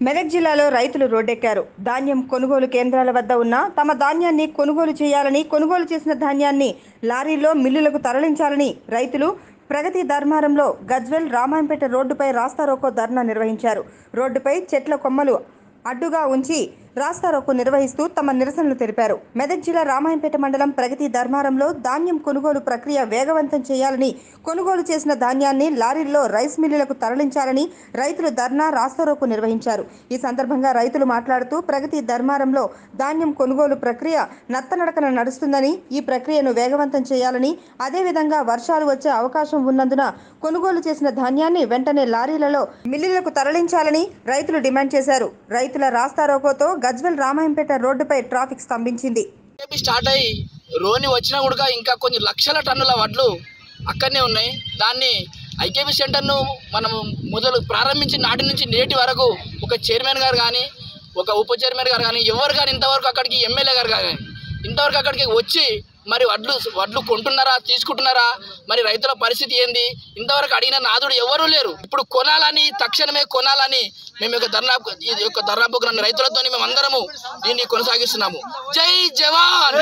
మెదక్ జిల్లాలో రైతులు రోడ్డెక్కారు ధాన్యం కొనుగోలు కేంద్రాల వద్ద ఉన్న తమ ధాన్యాన్ని కొనుగోలు చేయాలని కొనుగోలు చేసిన ధాన్యాన్ని లారీలో మిల్లులకు తరలించాలని రైతులు ప్రగతి ధర్మారంలో గజ్వెల్ రామాయంపేట రోడ్డుపై రాస్తారోకో ధర్నా నిర్వహించారు రోడ్డుపై చెట్ల కొమ్మలు అడ్డుగా ఉంచి రాస్తారోకో నిర్వహిస్తూ తమ నిరసనలు తెలిపారు మెదక్ జిల్లా రామాయంపేట మండలం ప్రగతి ధర్మారంలో ధాన్యం కొనుగోలు ప్రక్రియ వేగవంతం చేయాలని కొనుగోలు చేసిన ధాన్యాన్ని లారీల్లో రైస్ మిల్లులకు తరలించాలని రైతులు ధర్నా రాస్తారోకో నిర్వహించారు ఈ సందర్భంగా రైతులు మాట్లాడుతూ ప్రగతి ధర్మారంలో ధాన్యం కొనుగోలు ప్రక్రియ నత్తనడకన నడుస్తుందని ఈ ప్రక్రియను వేగవంతం చేయాలని అదేవిధంగా వర్షాలు వచ్చే అవకాశం ఉన్నందున కొనుగోలు చేసిన ధాన్యాన్ని వెంటనే లారీలలో మిల్లులకు తరలించాలని రైతులు డిమాండ్ చేశారు రైతుల రాస్తారోకోతో గజ్వెల్ రామాయంపేట రోడ్డుపై ట్రాఫిక్ స్తంభించింది ఏపీ స్టార్ట్ అయ్యి రోని వచ్చినా కూడా ఇంకా కొన్ని లక్షల టన్నుల వడ్లు అక్కడనే ఉన్నాయి దాన్ని ఐకేపీ సెంటర్ను మనం మొదలు ప్రారంభించిన నాటి నుంచి నేటి వరకు ఒక చైర్మన్ గారు కానీ ఒక ఉప చైర్మన్ గారు కానీ ఎవరు కానీ ఇంతవరకు అక్కడికి ఎమ్మెల్యే గారు కానీ ఇంతవరకు అక్కడికి వచ్చి మరి వడ్లు వడ్లు కొంటున్నారా తీసుకుంటున్నారా మరి రైతుల పరిస్థితి ఏంది ఇంతవరకు అడిగిన నాదుడు ఎవరూ లేరు ఇప్పుడు కొనాలని తక్షణమే కొనాలని మేము యొక్క ధర్నా ఈ యొక్క ధర్నా ప్రోగ్రాం రైతులతో మేము అందరము దీన్ని కొనసాగిస్తున్నాము జై జవాన్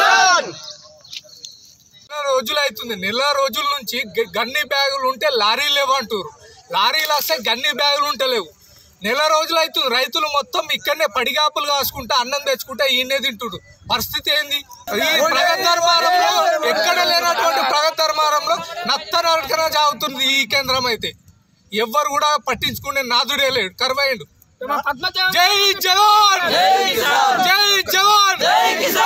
నెల రోజులు అవుతుంది నెల రోజుల నుంచి గ- గన్ని బ్యాగులు ఉంటే లారీలు లేవు అంటారు లారీలు వస్తే గన్ని బ్యాగులు ఉంటలేవు నెల రోజులు అవుతుంది రైతులు మొత్తం ఇక్కడనే పడిగాపులు కాసుకుంటా అన్నం తెచ్చుకుంటా ఈయనే తింటుడు పరిస్థితి ఏంది ఈ ప్రగతి ధర్మారంలో ఎక్కడ లేనటువంటి ప్రగతి ధర్మారంలో నత్త నరకన జాగుతుంది ఈ కేంద్రం అయితే ఎవ్వరు కూడా పట్టించుకునే నాదుడే లేడు కరువైండు జై జవాన్ జై జవాన్